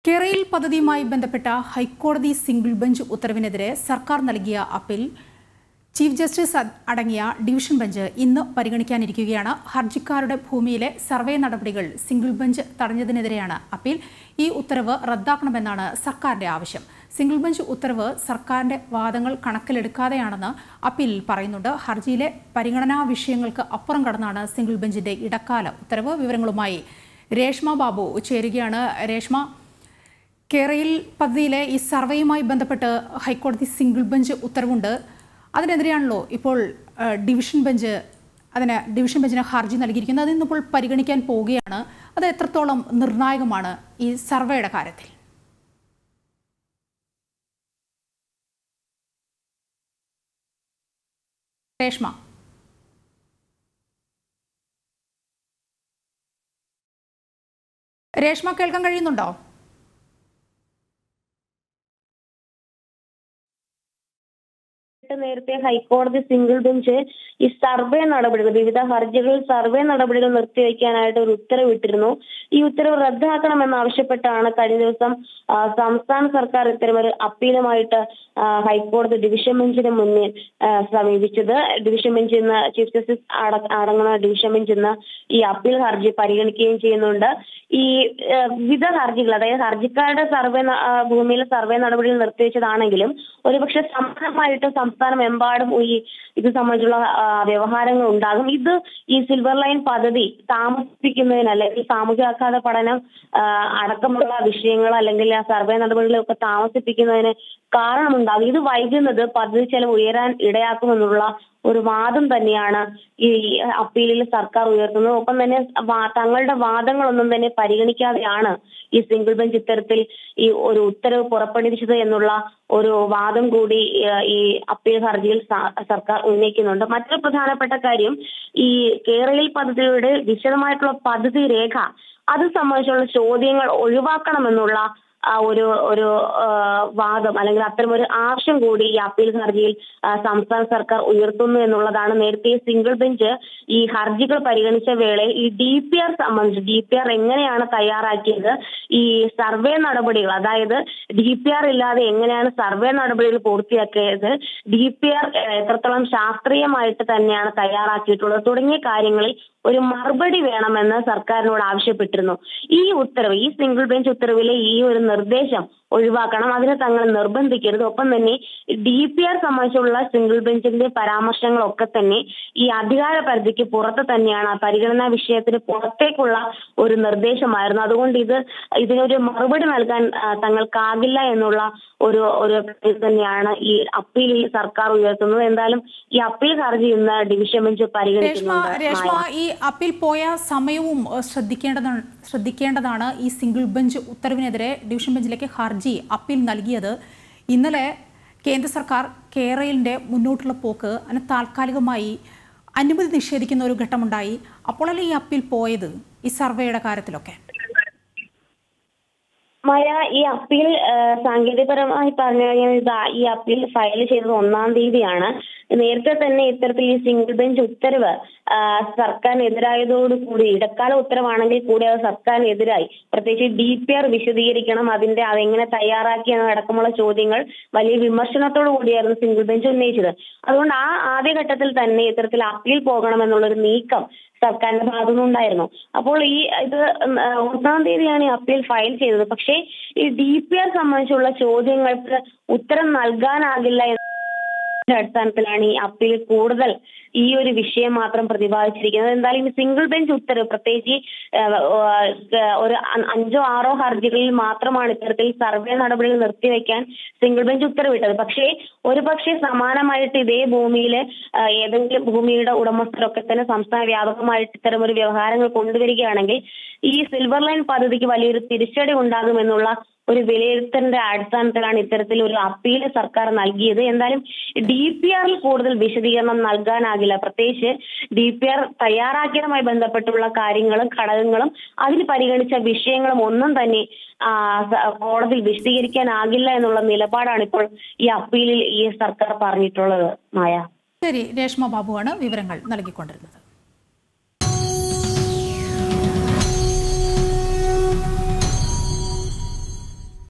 കേരയിൽ പദ്ധതിയുമായി ബന്ധപ്പെട്ട ഹൈക്കോടതി സിംഗിൾ ബെഞ്ച് ഉത്തരവിനെതിരെ സർക്കാർ നൽകിയ അപ്പീൽ ചീഫ് ജസ്റ്റിസ് അ- അടങ്ങിയ ഡിവിഷൻ ബെഞ്ച് ഇന്ന് പരിഗണിക്കാനിരിക്കുകയാണ് ഹർജിക്കാരുടെ ഭൂമിയിലെ സർവേ നടപടികൾ സിംഗിൾ ബെഞ്ച് തടഞ്ഞതിനെതിരെയാണ് അപ്പീൽ ഈ ഉത്തരവ് റദ്ദാക്കണമെന്നാണ് സർക്കാരിന്റെ ആവശ്യം സിംഗിൾ ബെഞ്ച് ഉത്തരവ് സർക്കാരിന്റെ വാദങ്ങൾ കണക്കിലെടുക്കാതെയാണെന്ന് അപ്പീലിൽ പറയുന്നുണ്ട് ഹർജിയിലെ പരിഗണനാ വിഷയങ്ങൾക്ക് അപ്പുറം കടന്നാണ് സിംഗിൾ ബെഞ്ചിന്റെ ഇടക്കാല ഉത്തരവ് വിവരങ്ങളുമായി രേഷ്മ ബാബു ചേരുകയാണ് രേഷ്മ കേരയിൽ പദ്ധതിയിലെ ഈ സർവേയുമായി ബന്ധപ്പെട്ട് ഹൈക്കോടതി സിംഗിൾ ബെഞ്ച് ഉത്തരവുണ്ട് അതിനെതിരെയാണല്ലോ ഇപ്പോൾ ആ, ഡിവിഷൻ ബെഞ്ച് അതിന് ഡിവിഷൻ ബെഞ്ചിന് ഹർജി നൽകിയിരിക്കുന്നത് അത് ഇന്നിപ്പോൾ പരിഗണിക്കാൻ പോവുകയാണ് അത് എത്രത്തോളം നിർണായകമാണ് ഈ സർവേയുടെ കാര്യത്തിൽ രേഷ്മ രേഷ്മ കേൾക്കാൻ കഴിയുന്നുണ്ടോ നേരത്തെ ഹൈക്കോടതി സിംഗിൾ ബെഞ്ച് ഈ സർവേ നടപടികൾ വിവിധ ഹർജികളിൽ സർവേ നടപടികൾ നിർത്തിവെക്കാനായിട്ട് ഒരു ഉത്തരവിട്ടിരുന്നു ഈ ഉത്തരവ് റദ്ദാക്കണമെന്നാവശ്യപ്പെട്ടാണ് കഴിഞ്ഞ ദിവസം ആ, സംസ്ഥാന സർക്കാർ ഇത്തരമൊരു അപ്പീലുമായിട്ട് ആ, ഹൈക്കോടതി ഡിവിഷൻ ബെഞ്ചിന് മുന്നിൽ ആ, സമീപിച്ചത് ഡിവിഷൻ ബെഞ്ച് ഇന്ന് ചീഫ് ജസ്റ്റിസ് അട- അടങ്ങുന്ന ഡിവിഷൻ ബെഞ്ച് ഇന്ന് ഈ അപ്പീൽ ഹർജി പരിഗണിക്കുകയും ചെയ്യുന്നുണ്ട് ഈ ആ, വിവിധ ഹർജികൾ അതായത് ഹർജിക്കാരുടെ സർവേ ന- ആ, ഭൂമിയിലെ സർവേ നടപടികൾ നിർത്തിവെച്ചതാണെങ്കിലും ഒരുപക്ഷെ സമാനമായിട്ട് സംസ്ഥാനമെമ്പാടും ഈ ഇത് സംബന്ധിച്ചുള്ള ആ, വ്യവഹാരങ്ങൾ ഉണ്ടാകും ഇത് ഈ സിൽവർ ലൈൻ പദ്ധതി താമസിപ്പിക്കുന്നതിന് അല്ലെങ്കിൽ സാമൂഹ്യാഘാത പഠനം ആ, അടക്കമുള്ള വിഷയങ്ങൾ അല്ലെങ്കിൽ ആ സർവേ നടപടികളൊക്കെ താമസിപ്പിക്കുന്നതിന് കാരണമുണ്ടാകും ഇത് വൈകുന്നത് പദ്ധതി ചെലവ് ഉയരാൻ ഇടയാക്കുമെന്നുള്ള ഒരു വാദം തന്നെയാണ് ഈ അപ്പീലിൽ സർക്കാർ ഉയർത്തുന്നത് ഒപ്പം തന്നെ വാ- തങ്ങളുടെ വാദങ്ങളൊന്നും തന്നെ പരിഗണിക്കാതെയാണ് ഈ സിംഗിൾ ബെഞ്ച് ഇത്തരത്തിൽ ഈ ഒരു ഉത്തരവ് പുറപ്പെടുവിച്ചത് എന്നുള്ള ഒരു വാദം കൂടി ഏഹ്, ഈ അപ്പീൽ ഹർജിയിൽ സ- സർക്കാർ ഉന്നയിക്കുന്നുണ്ട് മറ്റൊരു പ്രധാനപ്പെട്ട കാര്യം ഈ കേരളീൽ പദ്ധതിയുടെ വിശദമായിട്ടുള്ള പദ്ധതി രേഖ അത് സംബന്ധിച്ചുള്ള ചോദ്യങ്ങൾ ഒഴിവാക്കണമെന്നുള്ള ആ ഒരു ഒരു ആ, വാദം അല്ലെങ്കിൽ അത്തരം ഒരു ആവശ്യം കൂടി ഈ അപ്പീൽ ഹർജിയിൽ ആ, സംസ്ഥാന സർക്കാർ ഉയർത്തുന്നു എന്നുള്ളതാണ് നേരത്തെ സിംഗിൾ ബെഞ്ച് ഈ ഹർജികൾ പരിഗണിച്ച വേളയിൽ ഈ ഡി പി ആർ സംബന്ധിച്ച് ഡി പി ആർ എങ്ങനെയാണ് തയ്യാറാക്കിയത് ഈ സർവേ നടപടികൾ അതായത് ഡി പി ആർ ഇല്ലാതെ എങ്ങനെയാണ് സർവേ നടപടികൾ പൂർത്തിയാക്കിയത് ഡി പി ആർ എത്രത്തോളം ശാസ്ത്രീയമായിട്ട് തന്നെയാണ് തയ്യാറാക്കിയിട്ടുള്ളത് തുടങ്ങിയ കാര്യങ്ങളിൽ ഒരു മറുപടി വേണമെന്ന് സർക്കാരിനോട് ആവശ്യപ്പെട്ടിരുന്നു ഈ ഉത്തരവ് ഈ സിംഗിൾ ബെഞ്ച് ഉത്തരവിലെ ഈ ഒരു നിർദ്ദേശം ഒഴിവാക്കണം അതിനെ തങ്ങൾ നിർബന്ധിക്കരുത് ഒപ്പം തന്നെ ഡി പി ആർ സംബന്ധിച്ചുള്ള സിംഗിൾ ബെഞ്ചിന്റെ പരാമർശങ്ങളൊക്കെ തന്നെ ഈ അധികാര പരിധിക്ക് പുറത്ത് തന്നെയാണ് ആ പരിഗണനാ വിഷയത്തിന് പുറത്തേക്കുള്ള ഒരു നിർദ്ദേശമായിരുന്നു അതുകൊണ്ട് ഇത് ഇതിനൊരു മറുപടി നൽകാൻ ആ, തങ്ങൾക്കാകില്ല എന്നുള്ള ഒരു ഒരു ഇത് തന്നെയാണ് ഈ അപ്പീലിൽ സർക്കാർ ഉയർത്തുന്നത് എന്തായാലും ഈ അപ്പീൽ ഹർജി ഇന്ന് ഡിവിഷൻ ബെഞ്ച് രേഷ്മ പരിഗണിക്കുന്നുണ്ട് രേഷ്മ മായ. ഈ അപ്പീൽ പോയ സമയവും ഏഹ്, ശ്രദ്ധിക്കേണ്ടതാണ് ശ്രദ്ധിക്കേണ്ടതാണ് ഈ സിംഗിൾ ബെഞ്ച് ഉത്തരവിനെതിരെ ഡിവിഷൻ ബെഞ്ചിലേക്ക് ഹർജി അപ്പീൽ നൽകിയത് ഇന്നലെ കേന്ദ്ര സർക്കാർ കേരളിന്റെ മുന്നോട്ടുള്ള പോക്ക് അതിന് താൽക്കാലികമായി അനുമതി നിഷേധിക്കുന്ന ഒരു ഘട്ടമുണ്ടായി അപ്പോഴല്ലേ ഈ അപ്പീൽ പോയത് ഈ സർവേയുടെ കാര്യത്തിലൊക്കെ മഴ ഈ അപ്പീൽ ആ, സാങ്കേതികപരമായി പറഞ്ഞു കഴിഞ്ഞാൽ ഇത് ആ- ഈ അപ്പീൽ ഫയൽ ചെയ്തത് ഒന്നാം തീയതിയാണ് നേരത്തെ തന്നെ ഇത്തരത്തിൽ ഈ സിംഗിൾ ബെഞ്ച് ഉത്തരവ് ആ, സർക്കാരിനെതിരായതോടുകൂടി ഇടക്കാല ഉത്തരവാണെങ്കിൽ കൂടി അത് സർക്കാരിനെതിരായി പ്രത്യേകിച്ച് ഡി പി ആർ വിശദീകരിക്കണം അതിന്റെ അതെങ്ങനെ തയ്യാറാക്കി എന്നതടക്കമുള്ള ചോദ്യങ്ങൾ വലിയ വിമർശനത്തോടു കൂടിയായിരുന്നു സിംഗിൾ ബെഞ്ച് ഉന്നയിച്ചത് അതുകൊണ്ട് ആ ആദ്യഘട്ടത്തിൽ തന്നെ ഇത്തരത്തിൽ അപ്പീൽ പോകണമെന്നുള്ളൊരു നീക്കം സർക്കാരിന്റെ ഭാഗത്തുനിന്നുണ്ടായിരുന്നു അപ്പോൾ ഈ ഇത് ഉം, ആ, ഒന്നാം തീയതിയാണ് ഈ അപ്പീൽ ഫയൽ ചെയ്തത് പക്ഷേ ഈ ഡി പി ആർ സംബന്ധിച്ചുള്ള ചോദ്യങ്ങൾക്ക് ഉത്തരം നൽകാനാകില്ല എന്ന അടിസ്ഥാനത്തിലാണ് ഈ അപ്പീൽ കൂടുതൽ ഈ ഒരു വിഷയം മാത്രം പ്രതിപാദിച്ചിരിക്കുന്നത് എന്തായാലും ഈ സിംഗിൾ ബെഞ്ച് ഉത്തരവ് പ്രത്യേകിച്ച് ഈ, ആ, ആ, ഒരു അ- അഞ്ചോ ആറോ ഹർജികളിൽ മാത്രമാണ് ഇത്തരത്തിൽ സർവേ നടപടികൾ നിർത്തിവെക്കാൻ സിംഗിൾ ബെഞ്ച് ഉത്തരവിട്ടത് പക്ഷേ ഒരു പക്ഷേ സമാനമായിട്ട് ഇതേ ഭൂമിയിലെ ആ, ഏതെങ്കിലും ഭൂമിയുടെ ഉടമസ്ഥരൊക്കെ തന്നെ സംസ്ഥാന വ്യാപകമായിട്ട് ഇത്തരം ഒരു വ്യവഹാരങ്ങൾ കൊണ്ടുവരികയാണെങ്കിൽ ഈ സിൽവർ ലൈൻ പദ്ധതിക്ക് വലിയൊരു തിരിച്ചടി ഉണ്ടാകുമെന്നുള്ള ഒരു വിലയിരുത്തലിന്റെ അടിസ്ഥാനത്തിലാണ് ഇത്തരത്തിൽ ഒരു അപ്പീൽ സർക്കാർ നൽകിയത് എന്തായാലും ഡി പി ആറിൽ കൂടുതൽ വിശദീകരണം നൽകാനാകില്ല പ്രത്യേകിച്ച് ഡി പി ആർ തയ്യാറാക്കിയതുമായി ബന്ധപ്പെട്ടുള്ള കാര്യങ്ങളും ഘടകങ്ങളും അതിൽ പരിഗണിച്ച വിഷയങ്ങളും ഒന്നും തന്നെ ആ, സ- കോടതിയിൽ വിശദീകരിക്കാനാകില്ല എന്നുള്ള നിലപാടാണ് ഇപ്പോൾ ഈ അപ്പീലിൽ ഈ സർക്കാർ പറഞ്ഞിട്ടുള്ളത് മായ ശരി രേഷ്മ ബാബുവാണ് വിവരങ്ങൾ നൽകിക്കൊണ്ടിരുന്നത്